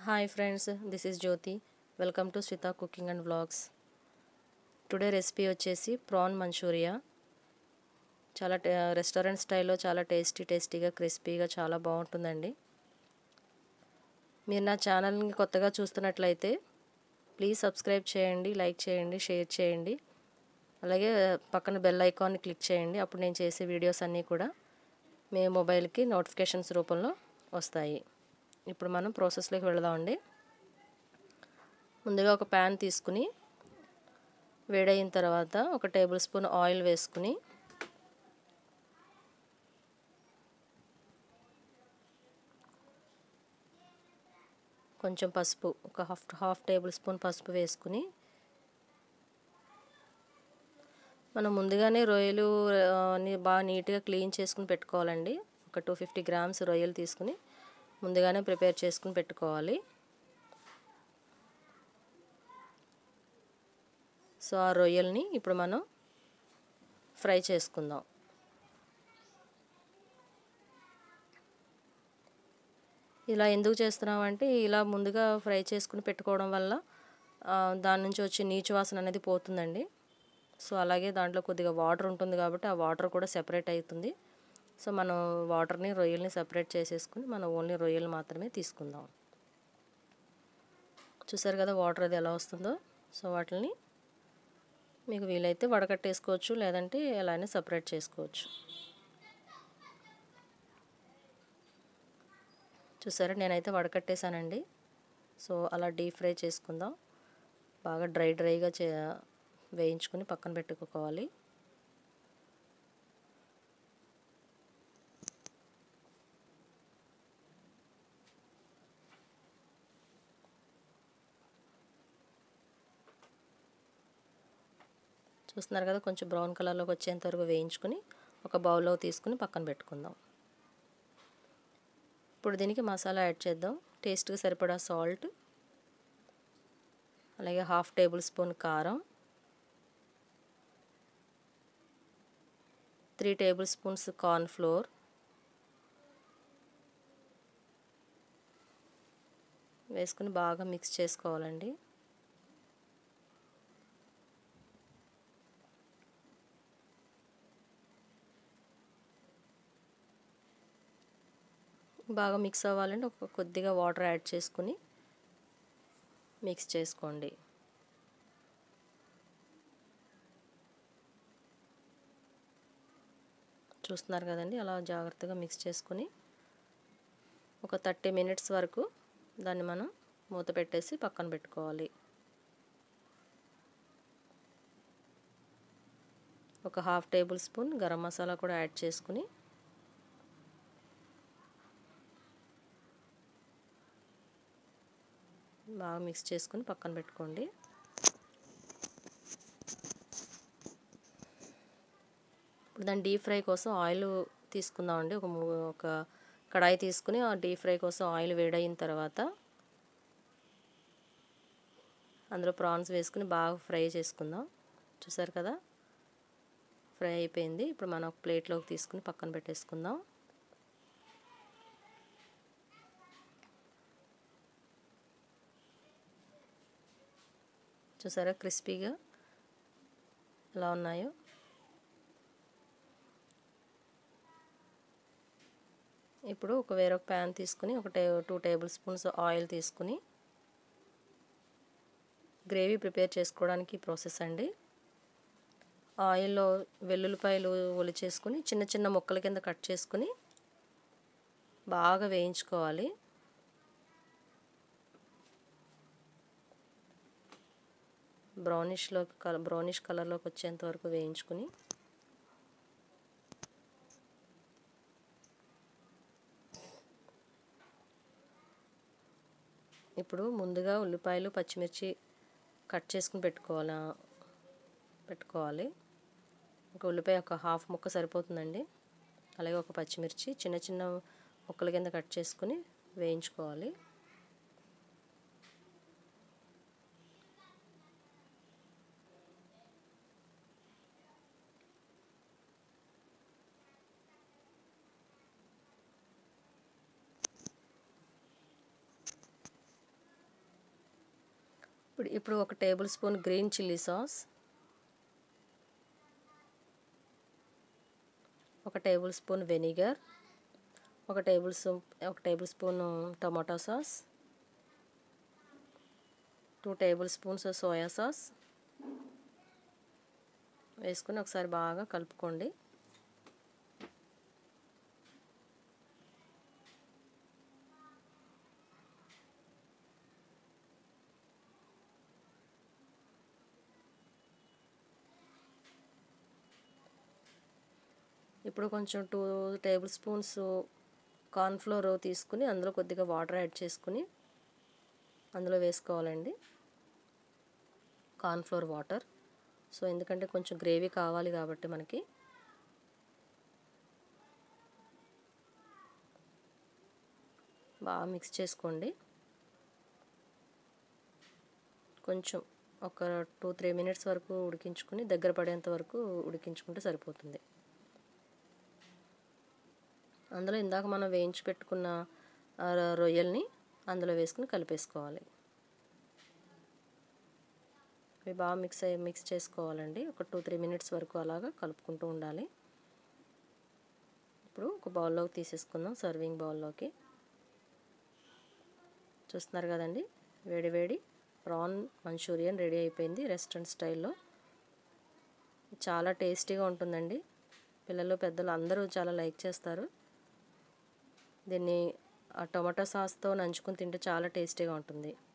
hi friends this is Jyothi welcome to Swetha cooking and vlogs today recipe వచ్చేసి prawn manchurian చాలా టే- restaurant స్టైల్లో చాలా టేస్టీ టేస్టీగా క్రిస్పీగా చాలా బాగుంటుందండి మీరు నా ఛానల్ని కొత్తగా చూస్తున్నట్లయితే ప్లీజ్ సబ్స్క్రైబ్ చేయండి లైక్ చేయండి షేర్ చేయండి అలాగే పక్కన బెల్ ఐకాన్ని క్లిక్ చేయండి అప్పుడు నేను చేసే వీడియోస్ అన్నీ కూడా మీ మొబైల్కి నోటిఫికేషన్స్ రూపంలో వస్తాయి ఇప్పుడు మనం ప్రాసెస్లోకి వెళదామండి ముందుగా ఒక ప్యాన్ తీసుకుని వేడయిన తర్వాత ఒక టేబుల్ స్పూన్ ఆయిల్ వేసుకుని కొంచెం పసుపు ఒక హాఫ్ హాఫ్ టేబుల్ స్పూన్ పసుపు వేసుకుని మనం ముందుగానే రొయ్యలు ఆ, అన్ని బాగా నీట్గా క్లీన్ చేసుకుని పెట్టుకోవాలండి ఒక టూ ఫిఫ్టీ గ్రామ్స్ రొయ్యలు తీసుకుని ముందుగానే ప్రిపేర్ చేసుకుని పెట్టుకోవాలి సో ఆ రొయ్యల్ని ఇప్పుడు మనం ఫ్రై చేసుకుందాం ఇలా ఎందుకు చేస్తున్నామంటే ఇలా ముందుగా ఫ్రై చేసుకుని పెట్టుకోవడం వల్ల ఆ, దాని నుంచి వచ్చే నీచు వాసన అనేది పోతుందండి సో అలాగే దాంట్లో కొద్దిగా వాటర్ ఉంటుంది కాబట్టి ఆ వాటర్ కూడా సెపరేట్ అవుతుంది సో మనం వాటర్ని రొయ్యల్ని సెపరేట్ చేసేసుకుని మనం ఓన్లీ రొయ్యలు మాత్రమే తీసుకుందాం చూసారు కదా వాటర్ అది ఎలా వస్తుందో సో వాటిని మీకు వీలైతే వడకట్టేసుకోవచ్చు లేదంటే అలానే సపరేట్ చేసుకోవచ్చు చూసారా నేనైతే వడకట్టేశానండి సో అలా డీప్ ఫ్రై చేసుకుందాం బాగా డ్రై డ్రైగా చే వేయించుకుని పక్కన పెట్టుకోవాలి చూస్తున్నారు కదా కొంచెం బ్రౌన్ కలర్లోకి వచ్చేంత వరకు వేయించుకుని ఒక బౌల్లో తీసుకుని పక్కన పెట్టుకుందాం ఇప్పుడు దీనికి మసాలా యాడ్ చేద్దాం టేస్ట్కి సరిపడా సాల్ట్ అలాగే హాఫ్ టేబుల్ స్పూన్ కారం three tablespoons corn flour వేసుకుని బాగా మిక్స్ చేసుకోవాలండి బాగా మిక్స్ అవ్వాలంటే ఒక కొద్దిగా వాటర్ యాడ్ చేసుకుని మిక్స్ చేసుకోండి చూస్తున్నారు కదండి అలా జాగ్రత్తగా మిక్స్ చేసుకుని ఒక థర్టీ మినిట్స్ వరకు దాన్ని మనం మూత పెట్టేసి పక్కన పెట్టుకోవాలి ఒక half tablespoon garam masala కూడా యాడ్ చేసుకుని బాగా మిక్స్ చేసుకుని పక్కన పెట్టుకోండి ఇప్పుడు దాని డీప్ ఫ్రై కోసం ఆయిల్ తీసుకుందామండి ఒక ఒక కడాయి తీసుకుని ఆ డీప్ ఫ్రై కోసం ఆయిల్ వేడయిన తర్వాత అందులో ప్రాన్స్ వేసుకుని బాగా ఫ్రై చేసుకుందాం చూసారు కదా ఫ్రై అయిపోయింది ఇప్పుడు మనం ఒక ప్లేట్లోకి తీసుకుని పక్కన పెట్టేసుకుందాం చూసారా క్రిస్పీగా ఎలా ఉన్నాయో ఇప్పుడు ఒక వేరొక ప్యాన్ తీసుకుని ఒక టే టూ టేబుల్ స్పూన్స్ ఆయిల్ తీసుకుని గ్రేవీ ప్రిపేర్ చేసుకోవడానికి ప్రాసెస్ అండి ఆయిల్లో వెల్లుల్లిపాయలు ఒలిచేసుకుని చిన్న చిన్న ముక్కల కింద కట్ చేసుకుని బాగా వేయించుకోవాలి బ్రౌనిష్లోకి కలర్ బ్రౌనిష్ కలర్లోకి వచ్చేంత వరకు వేయించుకుని ఇప్పుడు ముందుగా ఉల్లిపాయలు పచ్చిమిర్చి కట్ చేసుకుని పెట్టుకోవాలా పెట్టుకోవాలి ఒక ఉల్లిపాయ ఒక హాఫ్ ముక్క సరిపోతుందండి అలాగే ఒక పచ్చిమిర్చి చిన్న చిన్న ముక్కల కింద కట్ చేసుకుని వేయించుకోవాలి ఇప్పుడు ఇప్పుడు ఒక tablespoon green chilli sauce ఒక టేబుల్ స్పూన్ వెనిగర్ ఒక టేబుల్ స్పూన్ ఒక tablespoon tomato sauce two tablespoons soya sauce వేసుకుని ఒకసారి బాగా కలుపుకోండి ఇప్పుడు కొంచెం టూ టేబుల్ స్పూన్స్ కార్న్ఫ్లోర్ తీసుకుని అందులో కొద్దిగా వాటర్ యాడ్ చేసుకుని అందులో వేసుకోవాలండి కార్న్ఫ్లోర్ వాటర్ సో ఎందుకంటే కొంచెం గ్రేవీ కావాలి కాబట్టి మనకి బాగా మిక్స్ చేసుకోండి కొంచెం ఒక టూ త్రీ మినిట్స్ వరకు ఉడికించుకుని దగ్గర పడేంత వరకు ఉడికించుకుంటే సరిపోతుంది అందులో ఇందాక మనం వేయించి పెట్టుకున్న రొయ్యల్ని అందులో వేసుకుని కలిపేసుకోవాలి ఇవి బాగా మిక్స్ అయ్యి మిక్స్ చేసుకోవాలండి ఒక టూ త్రీ మినిట్స్ వరకు అలాగా కలుపుకుంటూ ఉండాలి ఇప్పుడు ఒక బౌల్లోకి తీసేసుకుందాం సర్వింగ్ బౌల్లోకి చూస్తున్నారు కదండి వేడి వేడి ప్రాన్ మంచూరియన్ రెడీ అయిపోయింది రెస్టారెంట్ స్టైల్లో చాలా టేస్టీగా ఉంటుందండి పిల్లలు పెద్దలు అందరూ చాలా లైక్ చేస్తారు దీన్ని టొమాటో సాస్తో నంచుకుని తింటే చాలా టేస్టీగా ఉంటుంది